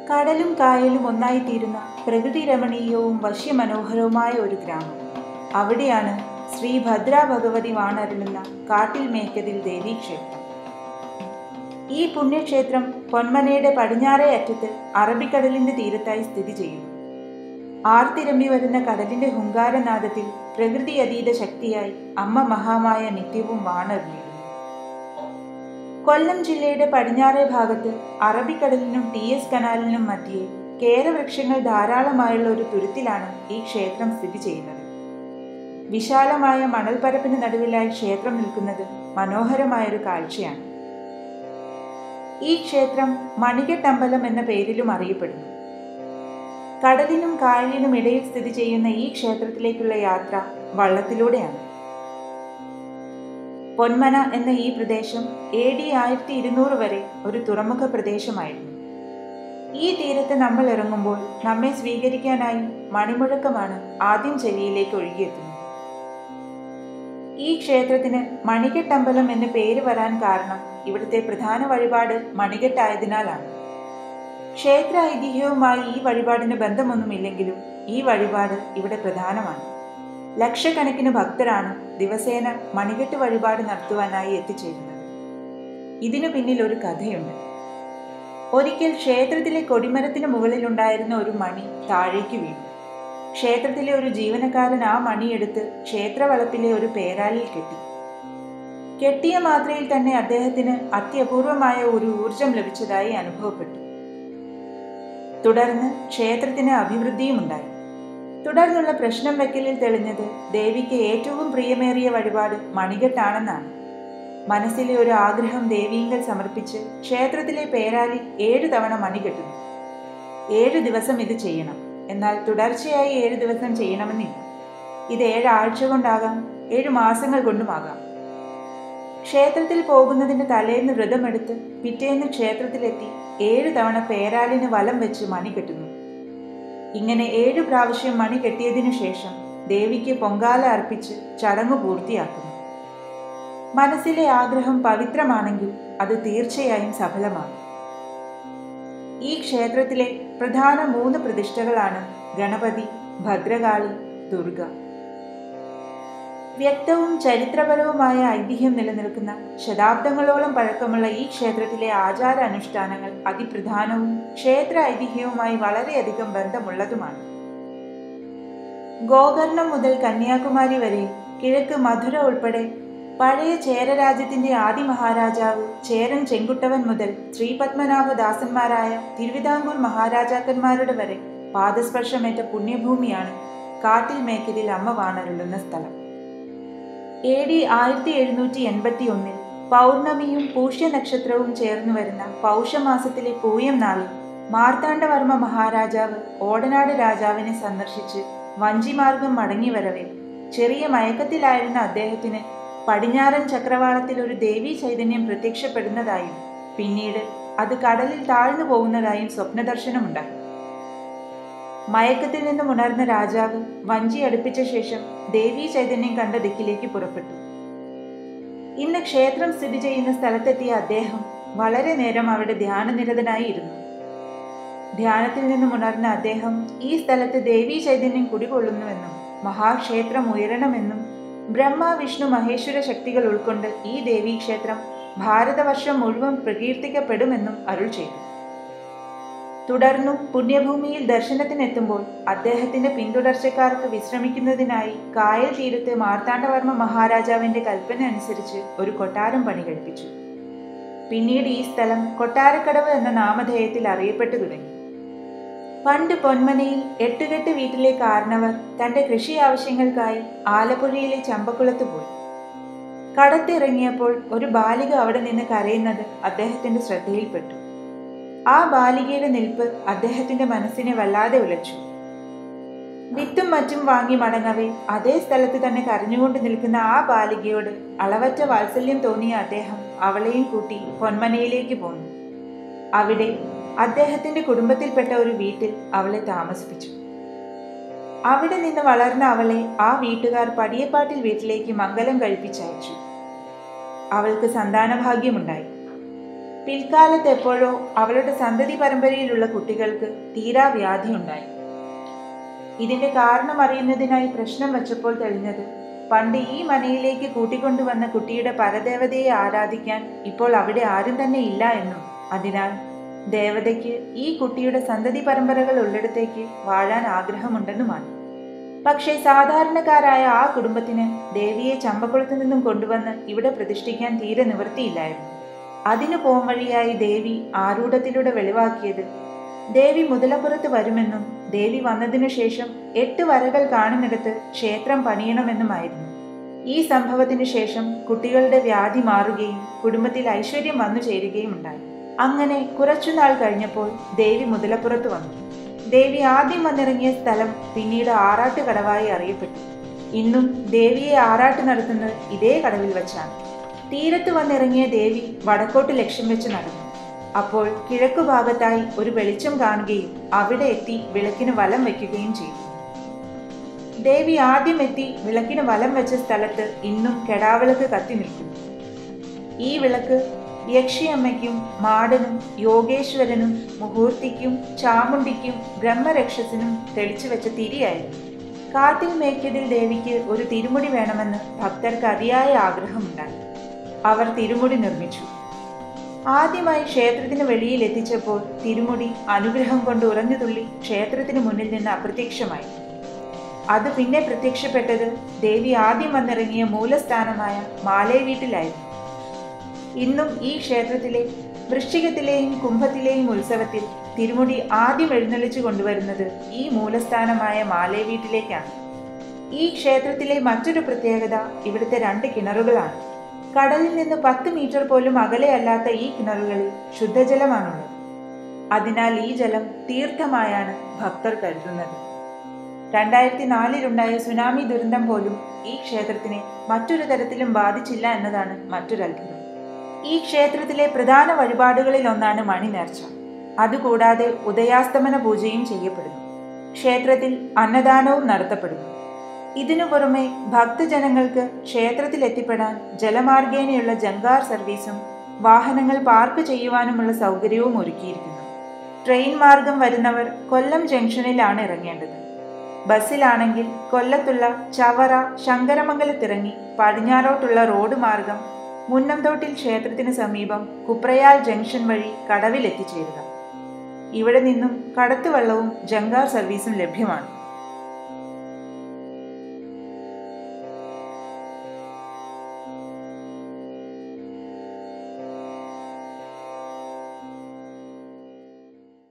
കടലും കായലും ഒന്നായിത്തീരുന്ന പ്രകൃതി രമണീയവും വശ്യമനോഹരവുമായ ഒരു ഗ്രാമം അവിടെയാണ് ശ്രീ ഭദ്രാ ഭഗവതി വാണരുളുന്ന കാട്ടിൽ മേക്കതിൽ ദേവീക്ഷേത്രം ഈ പുണ്യക്ഷേത്രം പൊന്മനയുടെ പടിഞ്ഞാറേ അറ്റത്ത് അറബിക്കടലിന്റെ തീരത്തായി സ്ഥിതി ചെയ്യുന്നു ആർത്തിരമ്പി വരുന്ന കടലിന്റെ ഹുങ്കാരനാദത്തിൽ പ്രകൃതി അതീത ശക്തിയായി അമ്മ മഹാമായ നിത്യവും വാണറിഞ്ഞിരുന്നു കൊല്ലം ജില്ലയുടെ പടിഞ്ഞാറേ ഭാഗത്ത് അറബിക്കടലിനും ടി എസ് കനാലിനും മധ്യേ കേരവൃക്ഷങ്ങൾ ധാരാളമായുള്ള ഒരു തുരുത്തിലാണ് ഈ ക്ഷേത്രം സ്ഥിതി ചെയ്യുന്നത് വിശാലമായ മണൽപ്പരപ്പിന് നടുവിലായി ക്ഷേത്രം നിൽക്കുന്നത് മനോഹരമായൊരു കാഴ്ചയാണ് ഈ ക്ഷേത്രം മണികെട്ടമ്പലം എന്ന പേരിലും അറിയപ്പെടുന്നു കടലിനും കായലിനും ഇടയിൽ സ്ഥിതി ചെയ്യുന്ന ഈ ക്ഷേത്രത്തിലേക്കുള്ള യാത്ര വള്ളത്തിലൂടെയാണ് പൊന്മന എന്ന ഈ പ്രദേശം എ ഡി ആയിരത്തി ഇരുന്നൂറ് വരെ ഒരു തുറമുഖ പ്രദേശമായിരുന്നു ഈ തീരത്ത് നമ്മൾ ഇറങ്ങുമ്പോൾ നമ്മെ സ്വീകരിക്കാനായി മണിമുഴക്കമാണ് ആദ്യം ചെവിയിലേക്ക് ഒഴുകിയെത്തുന്നത് ഈ ക്ഷേത്രത്തിന് മണികെട്ടമ്പലം എന്ന് പേര് വരാൻ കാരണം ഇവിടുത്തെ പ്രധാന വഴിപാട് മണികെട്ടായതിനാലാണ് ക്ഷേത്ര ഐതിഹ്യവുമായി ഈ വഴിപാടിന് ബന്ധമൊന്നുമില്ലെങ്കിലും ഈ വഴിപാട് ഇവിടെ പ്രധാനമാണ് ലക്ഷക്കണക്കിന് ഭക്തരാണ് ദിവസേന മണികെട്ട് വഴിപാട് നടത്തുവാനായി എത്തിച്ചേരുന്നത് ഇതിനു പിന്നിൽ ഒരു കഥയുണ്ട് ഒരിക്കൽ ക്ഷേത്രത്തിലെ കൊടിമരത്തിന് മുകളിലുണ്ടായിരുന്ന ഒരു മണി താഴേക്ക് വീണു ക്ഷേത്രത്തിലെ ഒരു ജീവനക്കാരൻ ആ മണിയെടുത്ത് ക്ഷേത്രവളപ്പിലെ ഒരു പേരാലിൽ കെട്ടി കെട്ടിയ മാത്രയിൽ തന്നെ അദ്ദേഹത്തിന് അത്യപൂർവമായ ഒരു ഊർജം ലഭിച്ചതായി അനുഭവപ്പെട്ടു തുടർന്ന് ക്ഷേത്രത്തിന് അഭിവൃദ്ധിയുമുണ്ടായി തുടർന്നുള്ള പ്രശ്നം വെക്കലിൽ തെളിഞ്ഞത് ദേവിക്ക് ഏറ്റവും പ്രിയമേറിയ വഴിപാട് മണികെട്ടാണെന്നാണ് മനസ്സിലെ ഒരു ആഗ്രഹം ദേവിയിങ്കൽ സമർപ്പിച്ച് ക്ഷേത്രത്തിലെ പേരാലി ഏഴു തവണ മണി കെട്ടുന്നു ഏഴു ദിവസം ഇത് ചെയ്യണം എന്നാൽ തുടർച്ചയായി ഏഴു ദിവസം ചെയ്യണമെന്നില്ല ഇത് ഏഴാഴ്ച കൊണ്ടാകാം ഏഴു മാസങ്ങൾ കൊണ്ടുമാകാം ക്ഷേത്രത്തിൽ പോകുന്നതിന് തലേന്ന് വ്രതമെടുത്ത് പിറ്റേന്ന് ക്ഷേത്രത്തിലെത്തി ഏഴു തവണ പേരാലിന് വലം വെച്ച് മണി കെട്ടുന്നു ഇങ്ങനെ ഏഴു പ്രാവശ്യം മണി കെട്ടിയതിനു ശേഷം ദേവിക്ക് പൊങ്കാല അർപ്പിച്ച് ചടങ്ങ് പൂർത്തിയാക്കുന്നു മനസ്സിലെ ആഗ്രഹം പവിത്രമാണെങ്കിൽ അത് തീർച്ചയായും സഫലമാകും ഈ ക്ഷേത്രത്തിലെ പ്രധാന മൂന്ന് പ്രതിഷ്ഠകളാണ് ഗണപതി ഭദ്രകാളി ദുർഗ വ്യക്തവും ചരിത്രപരവുമായ ഐതിഹ്യം നിലനിൽക്കുന്ന ശതാബ്ദങ്ങളോളം പഴക്കമുള്ള ഈ ക്ഷേത്രത്തിലെ ആചാര അനുഷ്ഠാനങ്ങൾ അതിപ്രധാനവും ക്ഷേത്ര ഐതിഹ്യവുമായി വളരെയധികം ബന്ധമുള്ളതുമാണ് ഗോകർണം മുതൽ കന്യാകുമാരി വരെ കിഴക്ക് മധുര ഉൾപ്പെടെ പഴയ ചേര രാജ്യത്തിന്റെ ആദി മഹാരാജാവ് ചേരൻ ചെങ്കുട്ടവൻ മുതൽ ശ്രീപത്മനാഭദാസന്മാരായ തിരുവിതാംകൂർ മഹാരാജാക്കന്മാരുടെ വരെ പാദസ്പർശമേറ്റ പുണ്യഭൂമിയാണ് കാട്ടിൽ മേഖലയിൽ അമ്മ വാണരുളുന്ന സ്ഥലം എ ഡി ആയിരത്തി എഴുന്നൂറ്റി എൺപത്തി ഒന്നിൽ പൗർണമിയും പൂഷ്യ നക്ഷത്രവും ചേർന്നു വരുന്ന പൗഷമാസത്തിലെ പൂയം നാളിൽ മാർത്താണ്ഡവർമ്മ മഹാരാജാവ് ഓടനാട് രാജാവിനെ സന്ദർശിച്ച് വഞ്ചിമാർഗം മടങ്ങി വരവേ ചെറിയ മയക്കത്തിലായിരുന്ന അദ്ദേഹത്തിന് പടിഞ്ഞാറൻ ചക്രവാളത്തിൽ ഒരു ദേവീ ചൈതന്യം പ്രത്യക്ഷപ്പെടുന്നതായും പിന്നീട് അത് കടലിൽ താഴ്ന്നു പോകുന്നതായും സ്വപ്നദർശനമുണ്ടായി മയക്കത്തിൽ നിന്നും ഉണർന്ന രാജാവ് വഞ്ചി അടുപ്പിച്ച ശേഷം ദേവീ ചൈതന്യം കണ്ട ദിക്കിലേക്ക് പുറപ്പെട്ടു ഇന്ന് ക്ഷേത്രം സ്ഥിതി ചെയ്യുന്ന സ്ഥലത്തെത്തിയ അദ്ദേഹം വളരെ നേരം അവിടെ ധ്യാനനിരതനായി ഇരുന്നു ധ്യാനത്തിൽ നിന്നും ഉണർന്ന അദ്ദേഹം ഈ സ്ഥലത്ത് ദേവീ ചൈതന്യം കുടികൊള്ളുന്നുവെന്നും മഹാക്ഷേത്രം ഉയരണമെന്നും ബ്രഹ്മ വിഷ്ണു മഹേശ്വര ശക്തികൾ ഉൾക്കൊണ്ട് ഈ ദേവീക്ഷേത്രം ഭാരതവർഷം മുഴുവൻ പ്രകീർത്തിക്കപ്പെടുമെന്നും അരുൾ ചെയ്തു തുടർന്നും പുണ്യഭൂമിയിൽ ദർശനത്തിനെത്തുമ്പോൾ അദ്ദേഹത്തിന്റെ പിന്തുടർച്ചക്കാർക്ക് വിശ്രമിക്കുന്നതിനായി കായൽ തീരത്ത് മാർത്താണ്ഡവർമ്മ മഹാരാജാവിന്റെ കൽപ്പന അനുസരിച്ച് ഒരു കൊട്ടാരം പണി കഴിപ്പിച്ചു പിന്നീട് ഈ സ്ഥലം കൊട്ടാരക്കടവ് എന്ന നാമധേയത്തിൽ അറിയപ്പെട്ടു തുടങ്ങി പണ്ട് പൊന്മനയിൽ എട്ടുകെട്ട് വീട്ടിലെ കാരണവർ തന്റെ കൃഷി ആവശ്യങ്ങൾക്കായി ആലപ്പുഴയിലെ ചമ്പക്കുളത്ത് പോയി കടത്തിറങ്ങിയപ്പോൾ ഒരു ബാലിക അവിടെ നിന്ന് കരയുന്നത് അദ്ദേഹത്തിന്റെ ശ്രദ്ധയിൽപ്പെട്ടു ആ ബാലികയുടെ നിൽപ്പ് അദ്ദേഹത്തിന്റെ മനസ്സിനെ വല്ലാതെ ഉലച്ചു വിത്തും മറ്റും വാങ്ങി മടങ്ങവേ അതേ സ്ഥലത്ത് തന്നെ കരഞ്ഞുകൊണ്ട് നിൽക്കുന്ന ആ ബാലികയോട് അളവറ്റ വാത്സല്യം തോന്നിയ അദ്ദേഹം അവളെയും കൂട്ടി പൊന്മനയിലേക്ക് പോന്നു അവിടെ അദ്ദേഹത്തിന്റെ കുടുംബത്തിൽപ്പെട്ട ഒരു വീട്ടിൽ അവളെ താമസിപ്പിച്ചു അവിടെ നിന്ന് വളർന്ന അവളെ ആ വീട്ടുകാർ പടിയപ്പാട്ടിൽ വീട്ടിലേക്ക് മംഗലം കഴിപ്പിച്ചയച്ചു അവൾക്ക് സന്താനഭാഗ്യമുണ്ടായി പിൽക്കാലത്ത് എപ്പോഴോ അവളുടെ സന്തതി പരമ്പരയിലുള്ള കുട്ടികൾക്ക് തീരാവ്യാധി ഉണ്ടായി ഇതിന്റെ കാരണം അറിയുന്നതിനായി പ്രശ്നം വച്ചപ്പോൾ തെളിഞ്ഞത് പണ്ട് ഈ മനയിലേക്ക് കൂട്ടിക്കൊണ്ടുവന്ന കുട്ടിയുടെ പരദേവതയെ ആരാധിക്കാൻ ഇപ്പോൾ അവിടെ ആരും തന്നെ ഇല്ല എന്നും അതിനാൽ ദേവതയ്ക്ക് ഈ കുട്ടിയുടെ സന്തതി പരമ്പരകൾ ഉള്ളിടത്തേക്ക് വാഴാൻ ആഗ്രഹമുണ്ടെന്നുമാണ് പക്ഷേ സാധാരണക്കാരായ ആ കുടുംബത്തിന് ദേവിയെ ചമ്പക്കുളത്ത് നിന്നും കൊണ്ടുവന്ന് ഇവിടെ പ്രതിഷ്ഠിക്കാൻ തീരെ നിവൃത്തിയില്ലായിരുന്നു അതിനു പോം വഴിയായി ദേവി ആരൂഢത്തിലൂടെ വെളിവാക്കിയത് ദേവി മുതലപ്പുറത്ത് വരുമെന്നും ദേവി വന്നതിനു ശേഷം എട്ട് വരകൾ കാണുന്നിടത്ത് ക്ഷേത്രം പണിയണമെന്നുമായിരുന്നു ഈ സംഭവത്തിനു ശേഷം കുട്ടികളുടെ വ്യാധി മാറുകയും കുടുംബത്തിൽ ഐശ്വര്യം വന്നു ചേരുകയും ഉണ്ടായി അങ്ങനെ കുറച്ചുനാൾ കഴിഞ്ഞപ്പോൾ ദേവി മുതലപ്പുറത്ത് വന്നു ദേവി ആദ്യം വന്നിറങ്ങിയ സ്ഥലം പിന്നീട് ആറാട്ട് കടവായി അറിയപ്പെട്ടു ഇന്നും ദേവിയെ ആറാട്ട് നടത്തുന്നത് ഇതേ കടവിൽ വച്ചാണ് തീരത്ത് വന്നിറങ്ങിയ ദേവി വടക്കോട്ട് ലക്ഷ്യം വെച്ച് നടന്നു അപ്പോൾ കിഴക്കു ഭാഗത്തായി ഒരു വെളിച്ചം കാണുകയും അവിടെ എത്തി വിളക്കിന് വലം വയ്ക്കുകയും ചെയ്തു ദേവി ആദ്യം എത്തി വിളക്കിന് വലം വെച്ച സ്ഥലത്ത് ഇന്നും കെടാവിളക്ക് കത്തി നിൽക്കുന്നു ഈ വിളക്ക് യക്ഷിയമ്മയ്ക്കും മാടനും യോഗേശ്വരനും മുഹൂർത്തിക്കും ചാമുണ്ടിക്കും ബ്രഹ്മരക്ഷസിനും തെളിച്ചു വെച്ച തിരിയായിരുന്നു കാട്ടിൽ മേയ്ക്കതിൽ ദേവിക്ക് ഒരു തിരുമുടി വേണമെന്ന് ഭക്തർക്ക് അതിയായ ആഗ്രഹമുണ്ടായി അവർ തിരുമുടി നിർമ്മിച്ചു ആദ്യമായി ക്ഷേത്രത്തിന് വെളിയിൽ എത്തിച്ചപ്പോൾ തിരുമുടി അനുഗ്രഹം കൊണ്ട് ഉറഞ്ഞു തുള്ളി ക്ഷേത്രത്തിന് മുന്നിൽ നിന്ന് അപ്രത്യക്ഷമായി അത് പിന്നെ പ്രത്യക്ഷപ്പെട്ടത് ദേവി ആദ്യം വന്നിറങ്ങിയ മൂലസ്ഥാനമായ മാലേ വീട്ടിലായിരുന്നു ഇന്നും ഈ ക്ഷേത്രത്തിലെ വൃശ്ചികത്തിലെയും കുംഭത്തിലെയും ഉത്സവത്തിൽ തിരുമുടി ആദ്യം എഴുന്നള്ളിച്ചു കൊണ്ടുവരുന്നത് ഈ മൂലസ്ഥാനമായ മാലേ വീട്ടിലേക്കാണ് ഈ ക്ഷേത്രത്തിലെ മറ്റൊരു പ്രത്യേകത ഇവിടുത്തെ രണ്ട് കിണറുകളാണ് കടലിൽ നിന്ന് പത്ത് മീറ്റർ പോലും അകലെയല്ലാത്ത ഈ കിണറുകളിൽ ശുദ്ധജലമാണുള്ളത് അതിനാൽ ഈ ജലം തീർത്ഥമായാണ് ഭക്തർ കരുതുന്നത് രണ്ടായിരത്തി നാലിലുണ്ടായ സുനാമി ദുരന്തം പോലും ഈ ക്ഷേത്രത്തിനെ മറ്റൊരു തരത്തിലും ബാധിച്ചില്ല എന്നതാണ് മറ്റൊരു അത്ഭുതം ഈ ക്ഷേത്രത്തിലെ പ്രധാന വഴിപാടുകളിൽ ഒന്നാണ് മണിനേർച്ച അതുകൂടാതെ ഉദയാസ്തമന പൂജയും ചെയ്യപ്പെടുന്നു ക്ഷേത്രത്തിൽ അന്നദാനവും നടത്തപ്പെടുന്നു ഇതിനു പുറമെ ഭക്തജനങ്ങൾക്ക് ക്ഷേത്രത്തിൽ എത്തിപ്പെടാൻ ജലമാർഗേനയുള്ള ജങ്കാർ സർവീസും വാഹനങ്ങൾ പാർക്ക് ചെയ്യുവാനുമുള്ള സൗകര്യവും ഒരുക്കിയിരിക്കുന്നു ട്രെയിൻ മാർഗം വരുന്നവർ കൊല്ലം ജംഗ്ഷനിലാണ് ഇറങ്ങേണ്ടത് ബസ്സിലാണെങ്കിൽ കൊല്ലത്തുള്ള ചവറ ശങ്കരമംഗലത്തിറങ്ങി പടിഞ്ഞാറോട്ടുള്ള റോഡ് മാർഗം മുന്നംതോട്ടിൽ ക്ഷേത്രത്തിന് സമീപം കുപ്രയാൽ ജംഗ്ഷൻ വഴി കടവിൽ എത്തിച്ചേരുക ഇവിടെ നിന്നും കടത്തുവള്ളവും ജങ്കാർ സർവീസും ലഭ്യമാണ്